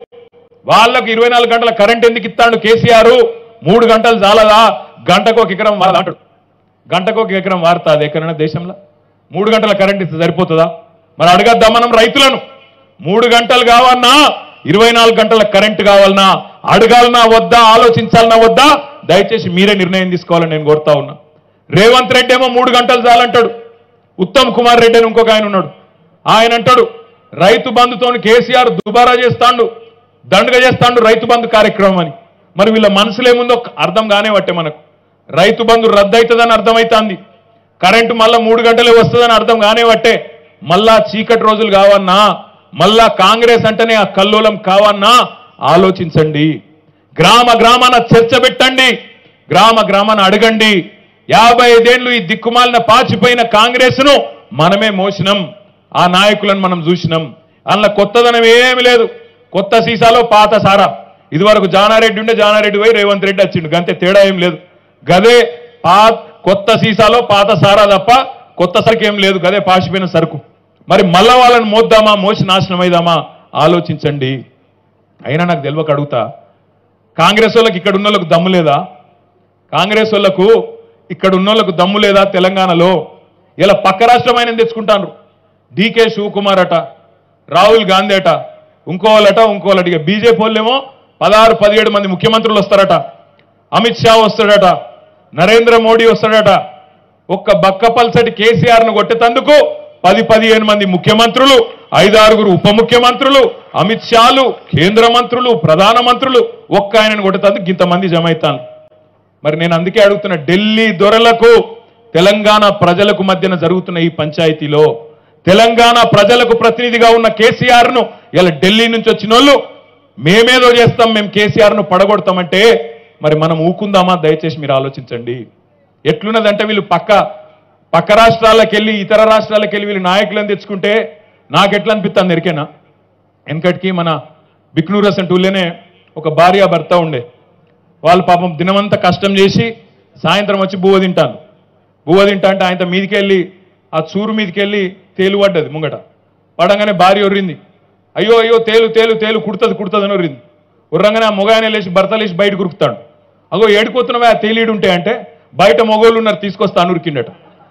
S1: వాళ్ళకు ఇరవై నాలుగు గంటల కరెంట్ ఎందుకు ఇస్తాడు కేసీఆర్ మూడు గంటలు చాలదా గంటకు ఒక ఎకరం వారదా అంటాడు గంటకు ఒక ఎకరం వారుతుంది ఎక్కడైనా దేశంలో మూడు గంటల కరెంట్ ఇస్తే సరిపోతుందా మరి అడగద్దాం మనం రైతులను మూడు గంటలు కావన్నా ఇరవై నాలుగు గంటల కరెంట్ కావాలన్నా అడగాలనా వద్దా ఆలోచించాలనా వద్దా దయచేసి మీరే నిర్ణయం తీసుకోవాలని నేను కోరుతా ఉన్నా రేవంత్ రెడ్డి ఏమో మూడు గంటలు చాలంటాడు ఉత్తమ్ కుమార్ రెడ్డి అని ఇంకొక ఆయన ఉన్నాడు ఆయన అంటాడు రైతు బంధుతోని కేసీఆర్ దుబారా చేస్తాడు దండగ చేస్తాడు రైతు బంధు కార్యక్రమం అని మరి వీళ్ళ మనసులేముందో అర్థం కానే పట్టే మనకు రైతు బంధు రద్దు అవుతుందని అర్థమవుతుంది కరెంటు మళ్ళా మూడు గంటలే వస్తుందని అర్థం కానే పట్టే మళ్ళా చీకటి రోజులు కావన్నా మళ్ళా కాంగ్రెస్ అంటేనే ఆ కల్లోలం కావన్నా ఆలోచించండి గ్రామ గ్రామాన చర్చ పెట్టండి గ్రామ గ్రామాన అడగండి యాభై ఐదేళ్లు ఈ దిక్కుమాలిన పాచిపోయిన కాంగ్రెస్ ను మనమే మోసినాం ఆ నాయకులను మనం చూసినాం అందులో కొత్తదనం ఏమీ లేదు కొత్త సీసాలో పాత సారా ఇదివరకు జానారెడ్డి ఉండే జానారెడ్డి పోయి రేవంత్ రెడ్డి వచ్చిండు గంతే తేడా ఏం లేదు గదే పా కొత్త సీసాలో పాత సారా తప్ప కొత్త సరుకు ఏం లేదు గదే పాసిపోయిన సరుకు మరి మళ్ళా వాళ్ళని మోద్దామా మోసి నాశనం అయిదామా ఆలోచించండి అయినా నాకు తెలియక అడుగుతా కాంగ్రెస్ వాళ్ళకి ఇక్కడ ఉన్న వాళ్ళకు దమ్ము లేదా కాంగ్రెస్ వాళ్ళకు ఇక్కడ ఉన్న వాళ్ళకు దమ్ము లేదా తెలంగాణలో ఇలా పక్క రాష్ట్రం ఆయన తెచ్చుకుంటాను డీకే శివకుమార్ అట రాహుల్ గాంధీ అట ఇంకోవాలట ఇంకోవాలట ఇక బీజేపీ వాళ్ళేమో పదహారు పదిహేడు మంది ముఖ్యమంత్రులు వస్తారట అమిత్ షా వస్తాడట నరేంద్ర మోడీ వస్తాడట ఒక్క బక్కపల్సటి కేసీఆర్ ను కొట్టేతందుకు పది పదిహేను మంది ముఖ్యమంత్రులు ఐదారుగురు ఉప ముఖ్యమంత్రులు అమిత్ షాలు కేంద్ర మంత్రులు ప్రధాన మంత్రులు ఒక్క ఆయనను కొట్టేతందుకు ఇంతమంది జమ అవుతాను మరి నేను అందుకే అడుగుతున్న ఢిల్లీ దొరలకు తెలంగాణ ప్రజలకు మధ్యన జరుగుతున్న ఈ పంచాయతీలో తెలంగాణ ప్రజలకు ప్రతినిధిగా ఉన్న కేసీఆర్ ను ఇలా ఢిల్లీ నుంచి వచ్చిన వాళ్ళు మేమేదో చేస్తాం మేము కేసీఆర్ ను పడగొడతామంటే మరి మనం ఊకుందామా దయచేసి మీరు ఆలోచించండి ఎట్లున్నదంటే వీళ్ళు పక్క పక్క రాష్ట్రాలకు వెళ్ళి ఇతర రాష్ట్రాలకు వెళ్ళి వీళ్ళు నాయకులను తెచ్చుకుంటే నాకు ఎట్లా అనిపిస్తుంది ఎరికేనా వెనకటికి మన బిక్నూరస్ అంటూలేనే ఒక భార్య భర్త ఉండే వాళ్ళు పాపం దినమంతా కష్టం చేసి సాయంత్రం వచ్చి బువ్వ తింటాను బువ్వ తింటా అంటే ఆయన మీదికి వెళ్ళి ఆ చూరు మీదికి వెళ్ళి తేలు పడ్డది ముంగట పడంగానే భార్య ఒర్రింది అయ్యో అయ్యో తేలు తేలు తేలు కుడుతుంది కుడుతుంది అని ఒర్రింది ఉర్రంగానే ఆ మొగాయన లేచి భర్త లేచి బయట కురుకుతాడు అగో ఏడుకోతున్నావా ఆ తేలీడు ఉంటే అంటే బయట మొగోళ్ళు ఉన్నారు తీసుకొస్తా అని ఉరికిండట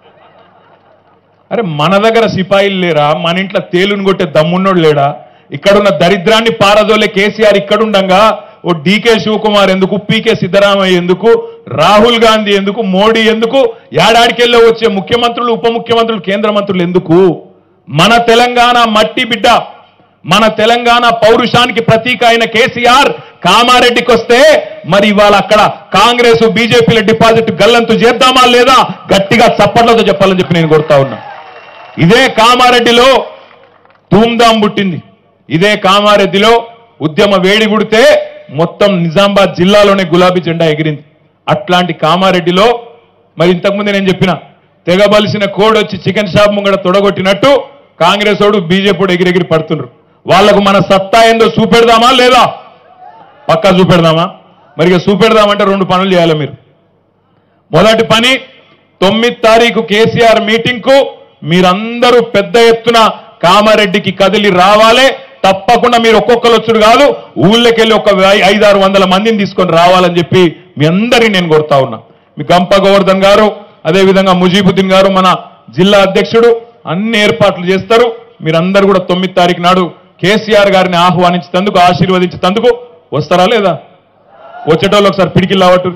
S1: అరే మన దగ్గర సిపాయిలు లేరా మన ఇంట్లో తేలుని కొట్టే దమ్మున్నోడు లేడా ఇక్కడున్న దరిద్రాన్ని పారదోలే కేసీఆర్ ఇక్కడుండగా ఓ డీకే శివకుమార్ ఎందుకు పీకే సిద్ధరామయ్య ఎందుకు రాహుల్ గాంధీ ఎందుకు మోడీ ఎందుకు ఏడాడికెళ్ళో వచ్చే ముఖ్యమంత్రులు ఉప ముఖ్యమంత్రులు కేంద్ర మంత్రులు ఎందుకు మన తెలంగాణ మట్టి బిడ్డ మన తెలంగాణ పౌరుషానికి ప్రతీక అయిన కేసీఆర్ కామారెడ్డికి వస్తే మరి ఇవాళ అక్కడ కాంగ్రెస్ బీజేపీల డిపాజిట్ గల్లంతు చేద్దామా లేదా గట్టిగా చప్పట్లతో చెప్పాలని చెప్పి నేను కోరుతా ఉన్నా ఇదే కామారెడ్డిలో ధూమ్ధాం పుట్టింది ఇదే కామారెడ్డిలో ఉద్యమ వేడి గుడితే మొత్తం నిజామాబాద్ జిల్లాలోనే గులాబీ జెండా ఎగిరింది అట్లాంటి కామారెడ్డిలో మరి ఇంతకుముందు నేను చెప్పిన తెగబలిసిన కోడ్ వచ్చి చికెన్ షాప్ ముంగడ తొడగొట్టినట్టు కాంగ్రెస్ వాడు బీజేపీ ఎగిరెగిరి పడుతున్నారు వాళ్లకు మన సత్తా ఏందో చూపెడదామా లేదా పక్కా చూపెడదామా మరి ఇక చూపెడదామంటే రెండు పనులు చేయాలి మీరు మొదటి పని తొమ్మిది తారీఖు కేసీఆర్ మీటింగ్ కు మీరందరూ పెద్ద ఎత్తున కామారెడ్డికి కదిలి రావాలే తప్పకుండా మీరు ఒక్కొక్కరు వచ్చుడు కాదు ఊళ్ళకెళ్ళి ఒక ఐ- ఐదారు వందల మందిని తీసుకొని రావాలని చెప్పి మీ అందరినీ నేను కొడతా ఉన్నా మీ గంప గోవర్ధన్ గారు అదేవిధంగా ముజీబుద్దీన్ గారు మన జిల్లా అధ్యక్షుడు అన్ని ఏర్పాట్లు చేస్తారు మీరందరూ కూడా తొమ్మిది తారీఖు నాడు కేసీఆర్ గారిని ఆహ్వానించేందుకు ఆశీర్వదించేందుకు వస్తారా లేదా వచ్చేటోళ్ళు ఒకసారి పిడికిలు లావట్టు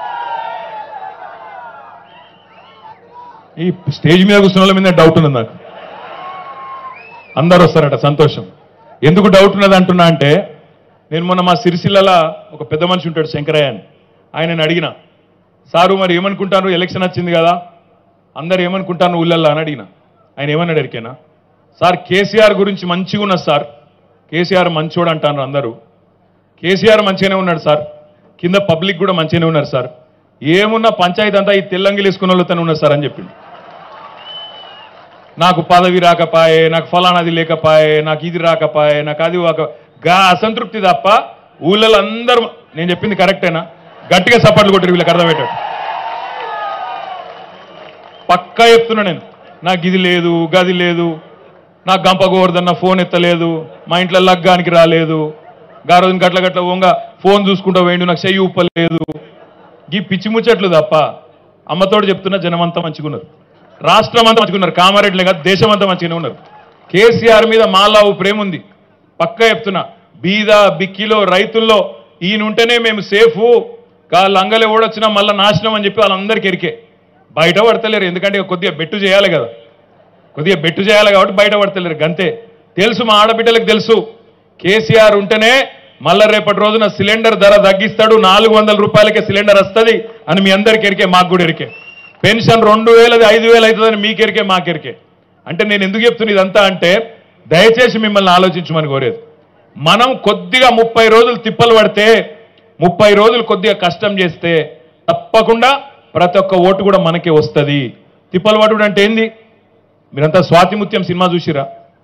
S1: ఈ స్టేజ్ మీద కూర్చున్న వాళ్ళ మీద డౌట్ ఉన్నది నాకు అందరు వస్తారట సంతోషం ఎందుకు డౌట్ ఉన్నది అంటున్నా అంటే నేను మొన్న మా సిరిసిల్లల ఒక పెద్ద మనిషి ఉంటాడు శంకరయ్య అని ఆయనని అడిగిన సారు మరి ఏమనుకుంటారు ఎలక్షన్ వచ్చింది కదా అందరు ఏమనుకుంటాను ఊళ్ళల్లో అని అడిగిన ఆయన ఏమన్నాడు ఎరికేనా సార్ కేసీఆర్ గురించి మంచిగా ఉన్నది సార్ కేసీఆర్ మంచోడు అంటారు అందరూ కేసీఆర్ మంచిగానే ఉన్నాడు సార్ కింద పబ్లిక్ కూడా మంచిగానే ఉన్నారు సార్ ఏమున్నా పంచాయతీ అంతా ఈ తెల్లంగిలు వేసుకున్న వాళ్ళతోనే ఉన్నారు సార్ అని చెప్పింది నాకు పదవి రాకపాయే నాకు ఫలానాది లేకపాయే నాకు ఇది రాకపాయే నాకు అది ఒక గా అసంతృప్తి తప్ప ఊళ్ళలో అందరూ నేను చెప్పింది కరెక్టేనా గట్టిగా సపోర్ట్లు కొట్టారు వీళ్ళకి అర్థమయ్యేటట్టు పక్కా చెప్తున్నా నేను నాకు ఇది లేదు గది లేదు నాకు గంప గోవర్ధన్ నా ఫోన్ ఎత్తలేదు మా ఇంట్లో లగ్గానికి రాలేదు గా రోజున గట్ల గట్ల ఓంగా ఫోన్ చూసుకుంటూ వేయండు నాకు చెయ్యి ఉప్పలేదు ఈ పిచ్చి ముచ్చట్లు తప్ప అమ్మతోడు చెప్తున్నా జనమంతా మంచిగున్నారు రాష్ట్రం అంతా మంచిగున్నారు కామారెడ్డిలే కాదు దేశం అంతా మంచిగానే ఉన్నారు కేసీఆర్ మీద మాలావు ప్రేమ ఉంది పక్కా చెప్తున్నా బీద బిక్కిలో రైతుల్లో ఈయన ఉంటేనే మేము సేఫ్ వాళ్ళు అంగలే ఓడొచ్చినా మళ్ళీ నాశనం అని చెప్పి వాళ్ళందరికీ ఎరికే బయట పడతలేరు ఎందుకంటే ఇక కొద్దిగా బెట్టు చేయాలి కదా కొద్దిగా బెట్టు చేయాలి కాబట్టి బయట పడతలేరు గంతే తెలుసు మా ఆడబిడ్డలకు తెలుసు కేసీఆర్ ఉంటేనే మళ్ళా రేపటి రోజున సిలిండర్ ధర తగ్గిస్తాడు నాలుగు వందల రూపాయలకే సిలిండర్ వస్తుంది అని మీ అందరికి ఎరికే మాకు కూడా ఎరికే పెన్షన్ రెండు వేలది ఐదు వేలు అవుతుందని మీకు ఎరికే మాకు ఎరికే అంటే నేను ఎందుకు చెప్తున్నా ఇదంతా అంటే దయచేసి మిమ్మల్ని ఆలోచించమని కోరేది మనం కొద్దిగా ముప్పై రోజులు తిప్పలు పడితే ముప్పై రోజులు కొద్దిగా కష్టం చేస్తే తప్పకుండా ప్రతి ఒక్క ఓటు కూడా మనకే వస్తుంది తిప్పలు పడుడు అంటే ఏంది మీరంతా స్వాతిముత్యం సినిమా చూసిరా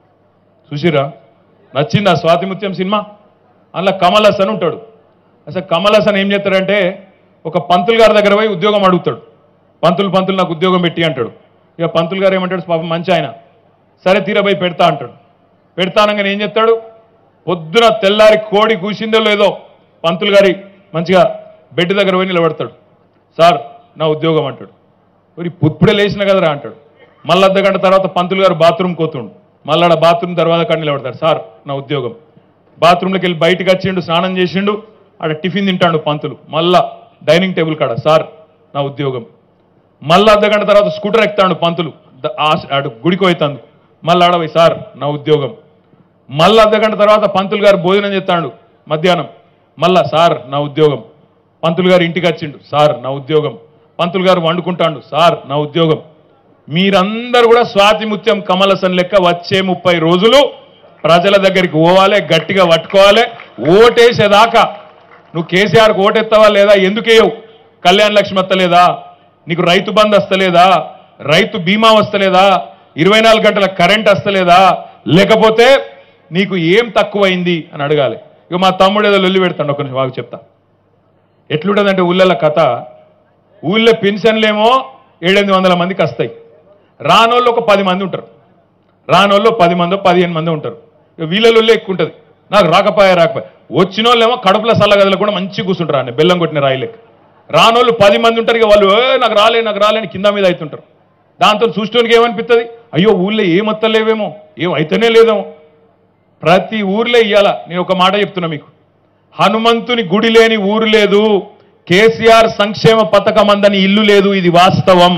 S1: చూసిరా నచ్చిందా స్వాతిముత్యం సినిమా అందులో కమల్ హాసన్ ఉంటాడు అసలు కమల్ హాసన్ ఏం చేస్తాడంటే ఒక పంతులు గారి దగ్గర పోయి ఉద్యోగం అడుగుతాడు పంతులు పంతులు నాకు ఉద్యోగం పెట్టి అంటాడు ఇక పంతులు గారు ఏమంటాడు పాపం మంచి ఆయన సరే తీరబోయి పెడతా అంటాడు పెడతానంగానే ఏం చెప్తాడు పొద్దున తెల్లారి కోడి కూసిందో లేదో పంతులు గారి మంచిగా బెడ్ దగ్గర పోయి నిలబడతాడు సార్ నా ఉద్యోగం అంటాడు మరి ఇప్పుడే లేచిన కదరా అంటాడు మళ్ళీ అర్ధ గంట తర్వాత పంతులు గారు బాత్రూమ్ కోతుండు మళ్ళీ ఆడ బాత్రూమ్ తర్వాత కాడ నిలబడతాడు సార్ నా ఉద్యోగం బాత్రూంలోకి వెళ్ళి బయటకు వచ్చిండు స్నానం చేసిండు ఆడ టిఫిన్ తింటాడు పంతులు మళ్ళా డైనింగ్ టేబుల్ కాడ సార్ నా ఉద్యోగం మళ్ళా అర్ధ గంట తర్వాత స్కూటర్ ఎక్కుతాడు పంతులు ద- ఆ- ఆడు గుడికి పోతాను మళ్ళీ ఆడపోయి సార్ నా ఉద్యోగం మళ్ళీ అర్ధ గంట తర్వాత పంతులు గారు భోజనం చేస్తాడు మధ్యాహ్నం మళ్ళా సార్ నా ఉద్యోగం పంతులు గారు ఇంటికి వచ్చిండు సార్ నా ఉద్యోగం పంతులు గారు వండుకుంటాడు సార్ నా ఉద్యోగం మీరందరూ కూడా స్వాతి ముత్యం కమలసన్ లెక్క వచ్చే ముప్పై రోజులు ప్రజల దగ్గరికి పోవాలి గట్టిగా పట్టుకోవాలి ఓటేసేదాకా నువ్వు కేసీఆర్కి ఓటెత్తావా లేదా ఎందుకేయవు కళ్యాణ లక్ష్మి వస్తలేదా నీకు రైతు బంద్ వస్తలేదా రైతు బీమా వస్తలేదా ఇరవై నాలుగు గంటల కరెంట్ వస్తలేదా లేకపోతే నీకు ఏం తక్కువైంది అని అడగాలి ఇక మా తమ్ముడు ఏదో లొల్లి పెడతాడు ఒక నిమిషం బాగా చెప్తా ఎట్లుంటుందంటే ఊళ్ళల కథ ఊళ్ళో పెన్షన్లేమో ఏడెనిమిది వందల మందికి వస్తాయి రానోళ్ళు ఒక పది మంది ఉంటారు రానోళ్ళు పది మందో పదిహేను మంది ఉంటారు ఇక వీళ్ళలో ఎక్కువ ఉంటుంది నాకు రాకపోయా రాకపోయా వచ్చిన వాళ్ళేమో కడుపుల సల్లగదలు కూడా మంచి కూర్చుంటారు ఆయన బెల్లం కొట్టిన రాయిలెక్క రానోళ్ళు పది మంది ఉంటారు ఇక వాళ్ళు "ఏ, నాకు రాలే నాకు రాలే అని కింద మీద అవుతుంటారు దాంతో చూసుకోనికి ఏమనిపిస్తుంది అయ్యో ఊళ్ళో ఏమత్తలేవేమో ఏం అయితేనే లేదేమో ప్రతి ఊర్లో ఇయ్యాల నేను ఒక మాట చెప్తున్నా మీకు హనుమంతుని గుడి లేని ఊరు లేదు కేసీఆర్ సంక్షేమ పథకం అందని ఇల్లు లేదు ఇది వాస్తవం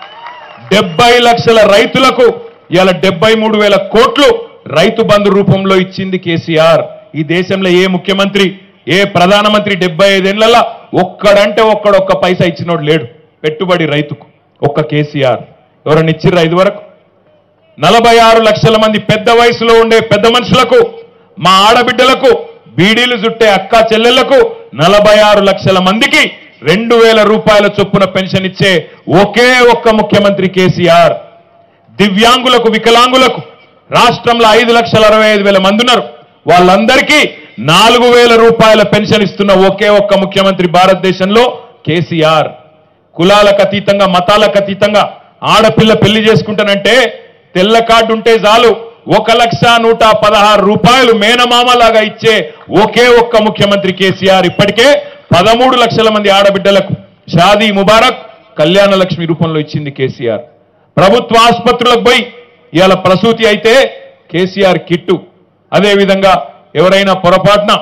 S1: డెబ్బై లక్షల రైతులకు ఇవాళ డెబ్బై మూడు వేల కోట్లు రైతు బంధు రూపంలో ఇచ్చింది కేసీఆర్ ఈ దేశంలో ఏ ముఖ్యమంత్రి ఏ ప్రధానమంత్రి డెబ్బై ఐదేళ్లలో ఒక్కడంటే ఒక్కడొక్క పైసా ఇచ్చినోడు లేడు పెట్టుబడి రైతుకు ఒక్క కేసీఆర్ ఎవరన్నా ఇచ్చిర్రా ఇది వరకు నలభై ఆరు లక్షల మంది పెద్ద వయసులో ఉండే పెద్ద మనుషులకు మా ఆడబిడ్డలకు బీడీలు చుట్టే అక్క చెల్లెళ్లకు నలభై ఆరు లక్షల మందికి రెండు వేల రూపాయల చొప్పున పెన్షన్ ఇచ్చే ఒకే ఒక్క ముఖ్యమంత్రి కేసీఆర్ దివ్యాంగులకు వికలాంగులకు రాష్ట్రంలో ఐదు లక్షల అరవై ఐదు వేల మంది ఉన్నారు వాళ్ళందరికీ నాలుగు వేల రూపాయల పెన్షన్ ఇస్తున్న ఒకే ఒక్క ముఖ్యమంత్రి భారతదేశంలో కేసీఆర్ కులాలకు అతీతంగా మతాలకు అతీతంగా ఆడపిల్ల పెళ్లి చేసుకుంటానంటే తెల్ల కార్డు ఉంటే చాలు ఒక లక్ష నూట పదహారు రూపాయలు మేనమామలాగా ఇచ్చే ఒకే ఒక్క ముఖ్యమంత్రి కేసీఆర్ ఇప్పటికే పదమూడు లక్షల మంది ఆడబిడ్డలకు షాదీ ముబారక్ కళ్యాణ లక్ష్మి రూపంలో ఇచ్చింది కేసీఆర్ ప్రభుత్వ ఆసుపత్రులకు పోయి ఇవాళ ప్రసూతి అయితే కేసీఆర్ కిట్టు అదేవిధంగా ఎవరైనా పొరపాటున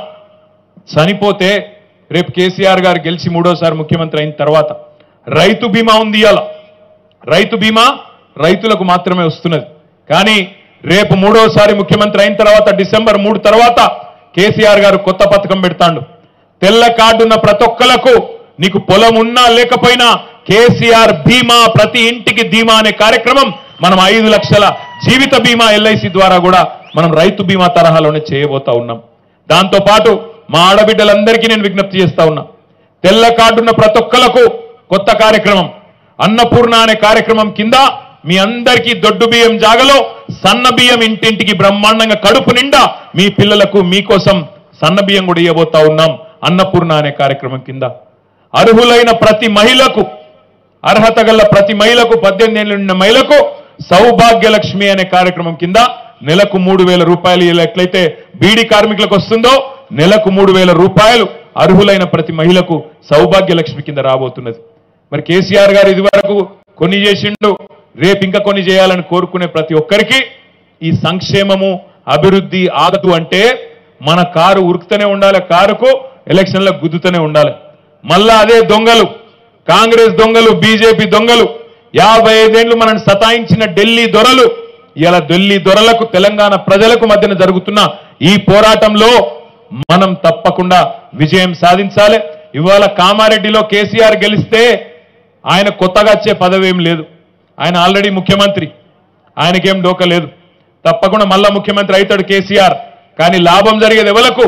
S1: చనిపోతే రేపు కేసీఆర్ గారు గెలిచి మూడోసారి ముఖ్యమంత్రి అయిన తర్వాత రైతు బీమా ఉంది ఇవాళ రైతు బీమా రైతులకు మాత్రమే వస్తున్నది కానీ రేపు మూడోసారి ముఖ్యమంత్రి అయిన తర్వాత డిసెంబర్ మూడు తర్వాత కేసీఆర్ గారు కొత్త పథకం పెడతాడు తెల్ల కార్డున్న ప్రతి ఒక్కలకు నీకు పొలం ఉన్నా లేకపోయినా కేసీఆర్ బీమా ప్రతి ఇంటికి ధీమా అనే కార్యక్రమం మనం ఐదు లక్షల జీవిత బీమా ఎల్ఐసి ద్వారా కూడా మనం రైతు బీమా తరహాలోనే చేయబోతా ఉన్నాం దాంతో పాటు మా ఆడబిడ్డలందరికీ నేను విజ్ఞప్తి చేస్తా ఉన్నా తెల్ల కార్డున్న ప్రతి ఒక్కలకు కొత్త కార్యక్రమం అన్నపూర్ణ అనే కార్యక్రమం కింద మీ అందరికీ దొడ్డు బియ్యం జాగలో సన్న బియ్యం ఇంటింటికి బ్రహ్మాండంగా కడుపు నిండా మీ పిల్లలకు మీకోసం సన్న బియ్యం కూడా ఇవ్వబోతా ఉన్నాం అన్నపూర్ణ అనే కార్యక్రమం కింద అర్హులైన ప్రతి మహిళకు అర్హత గల ప్రతి మహిళకు పద్దెనిమిది ఏళ్ళు నిండిన మహిళకు సౌభాగ్య లక్ష్మి అనే కార్యక్రమం కింద నెలకు మూడు వేల రూపాయలు ఇలా ఎట్లయితే బీడీ కార్మికులకు వస్తుందో నెలకు మూడు వేల రూపాయలు అర్హులైన ప్రతి మహిళకు సౌభాగ్య లక్ష్మి కింద రాబోతున్నది మరి కేసీఆర్ గారు ఇదివరకు కొన్ని చేసిండు రేపు ఇంకా కొన్ని చేయాలని కోరుకునే ప్రతి ఒక్కరికి ఈ సంక్షేమము అభివృద్ధి ఆగదు అంటే మన కారు ఉరుకుతూనే ఉండాలి కారుకు ఎలక్షన్లో గుద్దుతూనే ఉండాలి మళ్ళా అదే దొంగలు కాంగ్రెస్ దొంగలు బీజేపీ దొంగలు యాభై ఐదేళ్లు మనల్ని సతాయించిన ఢిల్లీ దొరలు ఇలా ఢిల్లీ దొరలకు తెలంగాణ ప్రజలకు మధ్యన జరుగుతున్న ఈ పోరాటంలో మనం తప్పకుండా విజయం సాధించాలి ఇవాళ కామారెడ్డిలో కేసీఆర్ గెలిస్తే ఆయన కొత్తగా వచ్చే పదవి ఏం లేదు ఆయన ఆల్రెడీ ముఖ్యమంత్రి ఆయనకేం డోక లేదు తప్పకుండా మళ్ళా ముఖ్యమంత్రి అవుతాడు కేసీఆర్ కానీ లాభం జరిగేది ఎవలకు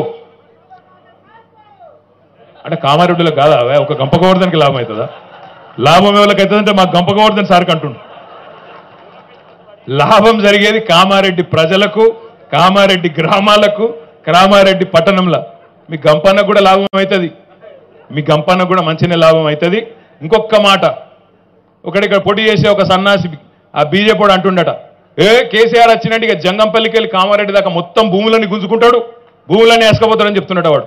S1: అంటే కామారెడ్డిలో కాదా అవే? ఒక గంప గోవర్ధన్కి లాభం అవుతుందా లాభం ఎవరికి అవుతుందంటే మా గంప గోవర్ధన్ సార్కి అంటుండు లాభం జరిగేది కామారెడ్డి ప్రజలకు కామారెడ్డి గ్రామాలకు కామారెడ్డి పట్టణంలో మీ గంపన్న కూడా లాభం అవుతుంది మీ గంపన్న కూడా మంచినే లాభం అవుతుంది ఇంకొక మాట ఒకటి ఇక్కడ పోటీ చేసే ఒక సన్నాసి ఆ బీజేపీ వాడు అంటుండట ఏ కేసీఆర్ వచ్చినట్టు ఇక జంగంపల్లికి వెళ్ళి కామారెడ్డి దాకా మొత్తం భూములని గుంజుకుంటాడు భూములని వేసుకపోతాడని చెప్తున్నాడు వాడు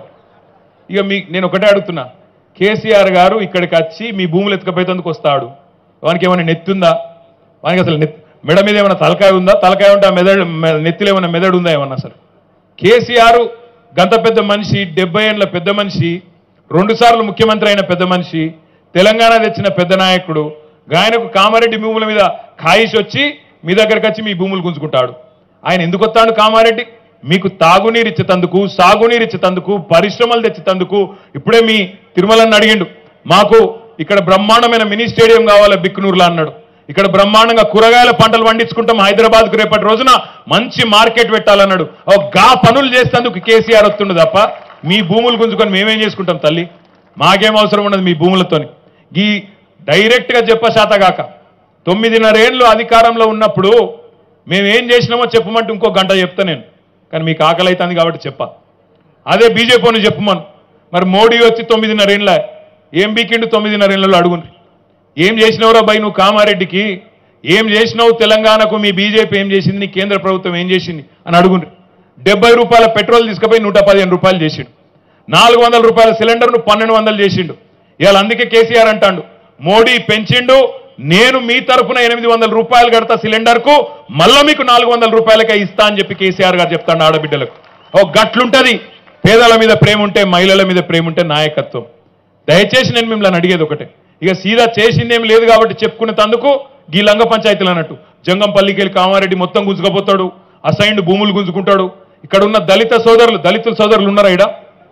S1: ఇక మీ నేను ఒకటే అడుగుతున్నా కేసీఆర్ గారు ఇక్కడికి వచ్చి మీ భూములు ఎత్తుకపోయేందుకు వస్తాడు వానికి ఏమైనా నెత్తుందా వానికి అసలు నెత్ మెడ మీద ఏమైనా తలకాయ ఉందా తలకాయ ఉంటే ఆ మెదడు మె- నెత్తిలో ఏమైనా మెదడు ఉందా ఏమన్నా అసలు కేసీఆర్ గంత పెద్ద మనిషి డెబ్బై ఏళ్ళ పెద్ద మనిషి రెండు సార్లు ముఖ్యమంత్రి అయిన పెద్ద మనిషి తెలంగాణ తెచ్చిన పెద్ద నాయకుడు గాయనకు కామారెడ్డి భూముల మీద ఖాయిష్ వచ్చి మీ దగ్గరకు వచ్చి మీ భూములు గుంజుకుంటాడు ఆయన ఎందుకు వస్తాడు కామారెడ్డి మీకు తాగునీరు ఇచ్చేతందుకు సాగునీరు ఇచ్చేతందుకు పరిశ్రమలు తెచ్చేతందుకు ఇప్పుడే మీ తిరుమలని అడిగిండు మాకు ఇక్కడ బ్రహ్మాండమైన మినీ స్టేడియం కావాలి బిక్కునూరులో అన్నాడు ఇక్కడ బ్రహ్మాండంగా కూరగాయల పంటలు పండించుకుంటాం హైదరాబాద్కు రేపటి రోజున మంచి మార్కెట్ పెట్టాలన్నాడు ఓ గా పనులు చేసేందుకు కేసీఆర్ వస్తుండు తప్ప మీ భూములు గుంజుకొని మేమేం చేసుకుంటాం తల్లి మాకేం అవసరం ఉండదు మీ భూములతోని ఈ డైరెక్ట్గా చెప్ప శాతగాక తొమ్మిదిన్నరేళ్ళు అధికారంలో ఉన్నప్పుడు మేమేం చేసినామో చెప్పమంటే ఇంకో గంట చెప్తా నేను కానీ మీకు ఆకలి అవుతుంది కాబట్టి చెప్ప అదే బీజేపీని చెప్పమను మరి మోడీ వచ్చి తొమ్మిదిన్నరేళ్ళ ఏం బీకిండు తొమ్మిదిన్నరేళ్ళలో అడుగుంది ఏం చేసినవరా బై నువ్వు కామారెడ్డికి ఏం చేసినావు తెలంగాణకు మీ బీజేపీ ఏం చేసింది నీ కేంద్ర ప్రభుత్వం ఏం చేసింది అని అడుగుండ్రి డెబ్బై రూపాయల పెట్రోల్ తీసుకుపోయి నూట పదిహేను రూపాయలు చేసిండు నాలుగు వందల రూపాయల సిలిండర్ను పన్నెండు వందలు చేసిండు ఇవాళ అందుకే కేసీఆర్ అంటాడు మోడీ పెంచిండు నేను మీ తరఫున ఎనిమిది వందల రూపాయలు కడతా సిలిండర్కు మళ్ళా మీకు నాలుగు వందల రూపాయలకే ఇస్తా అని చెప్పి కేసీఆర్ గారు చెప్తాడు ఆడబిడ్డలకు ఓ గట్లుంటది పేదల మీద ప్రేమ ఉంటే మహిళల మీద ప్రేమ ఉంటే నాయకత్వం దయచేసి నేను మిమ్మల్ని అడిగేది ఒకటే ఇక సీదా చేసిందేం లేదు కాబట్టి చెప్పుకునే తందుకు గీ లంగ పంచాయతీలు అన్నట్టు జంగంపల్లికి వెళ్ళి కామారెడ్డి మొత్తం గుంజుకపోతాడు అసైన్డ్ భూములు గుంజుకుంటాడు ఇక్కడ ఉన్న దళిత సోదరులు దళితుల సోదరులు ఉన్నారా ఇడ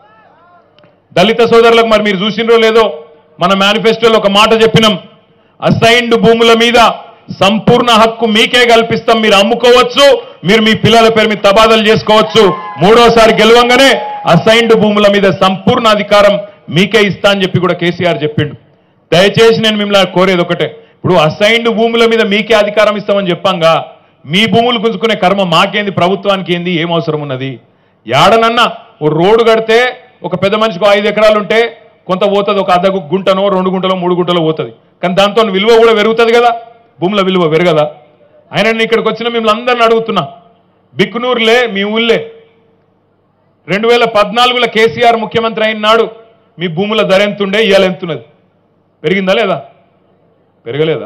S1: దళిత సోదరులకు మరి మీరు చూసినరో లేదో మన మేనిఫెస్టోలో ఒక మాట చెప్పినాం అసైన్డ్ భూముల మీద సంపూర్ణ హక్కు మీకే కల్పిస్తాం మీరు అమ్ముకోవచ్చు మీరు మీ పిల్లల పేరు మీద తబాదలు చేసుకోవచ్చు మూడోసారి గెలవంగానే అసైన్డ్ భూముల మీద సంపూర్ణ అధికారం మీకే ఇస్తా అని చెప్పి కూడా కేసీఆర్ చెప్పిండు దయచేసి నేను మిమ్మల్ని కోరేది ఒకటే ఇప్పుడు అసైన్డ్ భూముల మీద మీకే అధికారం ఇస్తామని చెప్పంగా మీ భూములు గుంజుకునే కర్మ మాకేంది ప్రభుత్వానికి ఏంది ఏం అవసరం ఉన్నది యాడనన్నా ఓ రోడ్డు కడితే ఒక పెద్ద మనిషికి ఐదు ఎకరాలు ఉంటే కొంత పోతుంది ఒక అర్ధ గుంటనో రెండు గుంటలో మూడు గుంటలో పోతుంది కానీ దాంతో విలువ కూడా పెరుగుతుంది కదా భూముల విలువ పెరగదా ఆయన నేను ఇక్కడికి వచ్చిన మిమ్మల్ని అందరిని అడుగుతున్నా బిక్కునూరులే మీ ఊళ్ళే రెండు వేల పద్నాలుగులో కేసీఆర్ ముఖ్యమంత్రి అయిన నాడు మీ భూముల ధర ఎంతుండే ఇవాళ ఎంతున్నది పెరిగిందా లేదా పెరగలేదా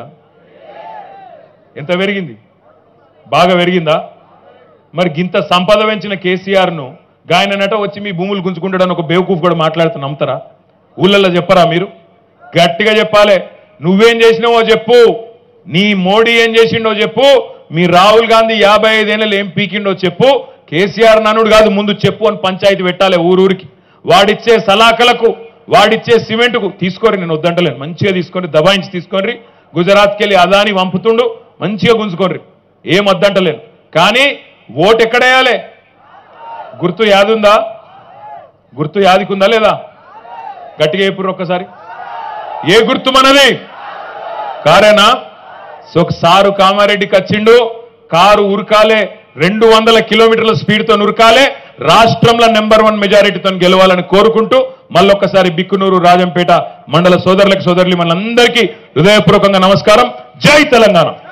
S1: ఎంత పెరిగింది బాగా పెరిగిందా మరి గింత సంపద పెంచిన కేసీఆర్ను గాయననట వచ్చి మీ భూములు గుంజుకుంటాడని ఒక బేవకూఫ్ కూడా మాట్లాడుతూ నమ్ముతారా ఊళ్ళల్లో చెప్పరా మీరు గట్టిగా చెప్పాలి నువ్వేం చేసినావో చెప్పు నీ మోడీ ఏం చేసిండో చెప్పు మీ రాహుల్ గాంధీ యాభై ఐదేళ్ళు ఏం పీకిండో చెప్పు కేసీఆర్ ననుడు కాదు ముందు చెప్పు అని పంచాయతీ పెట్టాలి ఊరూరికి వాడిచ్చే సలాకలకు వాడిచ్చే సిమెంట్కు తీసుకోరి నేను వద్దంటలేను మంచిగా తీసుకొని దబాయించి తీసుకొని గుజరాత్కి వెళ్ళి అదాని పంపుతుండు మంచిగా గుంజుకోర్రి ఏం వద్దంటలేను కానీ ఓటు ఎక్కడేయాలి గుర్తు యాదుందా గుర్తు యాదికుందా లేదా గట్టిగా చెప్పుర్రు ఒక్కసారి ఏ గుర్తు మనది కారేనా సో సారు కామారెడ్డికి వచ్చిండు కారు ఉరకాలే రెండు వందల కిలోమీటర్ల స్పీడ్తో ఉరకాలే రాష్ట్రంలో నెంబర్ వన్ మెజారిటీతో గెలవాలని కోరుకుంటూ మళ్ళొక్కసారి బిక్కునూరు రాజంపేట మండల సోదరులకు సోదరులు మనందరికీ హృదయపూర్వకంగా నమస్కారం జై తెలంగాణ